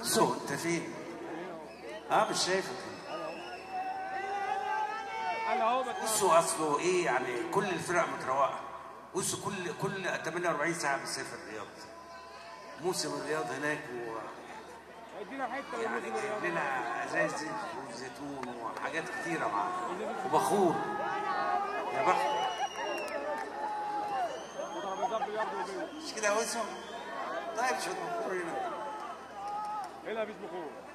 سو انت فين؟ اه مش شايفك انا اهو بت- بصوا اصله ايه يعني كل الفرق متروقه بصوا كل كل 48 ساعه بنسافر الرياض موسم الرياض هناك و ادينا حته يعني من جايب الرياضة. لنا ازاز زيت وزيتون وحاجات كتيره معانا وبخور يا بخت وترابيزات بلياردو وبينج. مش كده يا وسام طيب شويه بخور هنا هنا مفيش بخور